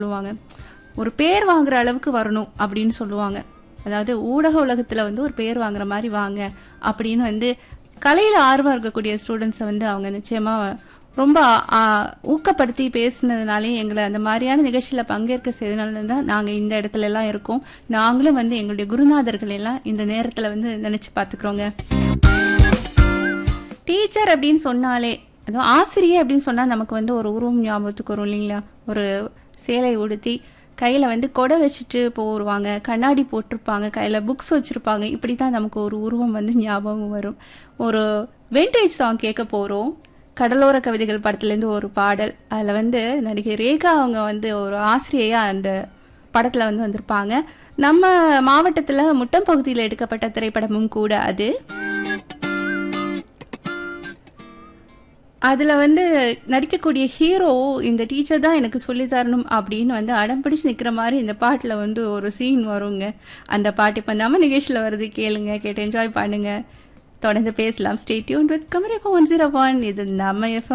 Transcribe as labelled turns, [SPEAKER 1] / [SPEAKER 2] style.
[SPEAKER 1] சொல்லுவாங்க ஒரு பேர் வாங்குற அளவுக்கு வரணும் அப்படின்னு சொல்லுவாங்க அதாவது ஊடக உலகத்துல வந்து ஒரு பேர் வாங்குற மாதிரி வாங்க அப்படின்னு வந்து கலையில ஆர்வம் இருக்கக்கூடிய ஸ்டூடெண்ட்ஸை வந்து அவங்க நிச்சயமா ரொம்ப ஆ, ஊக்கப்படுத்தி பேசினதுனாலே எங்களை அந்த மாதிரியான நிகழ்ச்சியில பங்கேற்க செய்தனால தான் நாங்க இந்த இடத்துல எல்லாம் இருக்கோம் நாங்களும் வந்து எங்களுடைய குருநாதர்கள் எல்லாம் இந்த நேரத்துல வந்து நினைச்சு பாத்துக்கிறோங்க டீச்சர் அப்படின்னு சொன்னாலே அதுவும் ஆசிரியை அப்படின்னு சொன்னா நமக்கு வந்து ஒரு உருவம் ஞாபகத்துக்கு வரும் இல்லைங்களா ஒரு சேலை உடுத்தி கையில வந்து கொடை வச்சுட்டு போடுவாங்க கண்ணாடி போட்டிருப்பாங்க கையில புக்ஸ் வச்சிருப்பாங்க இப்படி தான் நமக்கு ஒரு உருவம் வந்து ஞாபகம் வரும் ஒரு வெண்டேஜ் சாங் கேட்க போறோம் கடலோர கவிதைகள் படத்துலேருந்து ஒரு பாடல் அதில் வந்து நடிகை ரேகா அவங்க வந்து ஒரு ஆசிரியையா அந்த படத்தில் வந்து வந்திருப்பாங்க நம்ம மாவட்டத்தில் முட்டம் பகுதியில் எடுக்கப்பட்ட திரைப்படமும் கூட அது அதில் வந்து நடிக்கக்கூடிய ஹீரோ இந்த டீச்சர் தான் எனக்கு சொல்லி தரணும் அப்படின்னு வந்து அடம் பிடிச்சு நிற்கிற மாதிரி இந்த பாட்டில் வந்து ஒரு சீன் வருங்க அந்த பாட்டு இப்போ நம்ம நிகழ்ச்சியில் வருது கேளுங்க கேட்டு என்ஜாய் பண்ணுங்க தொடர்ந்து பேசலாம் ஸ்டேட்யூன் வித் கமரி ஒன் ஜீரோ ஒன் இது நம்ம எஃப்எம்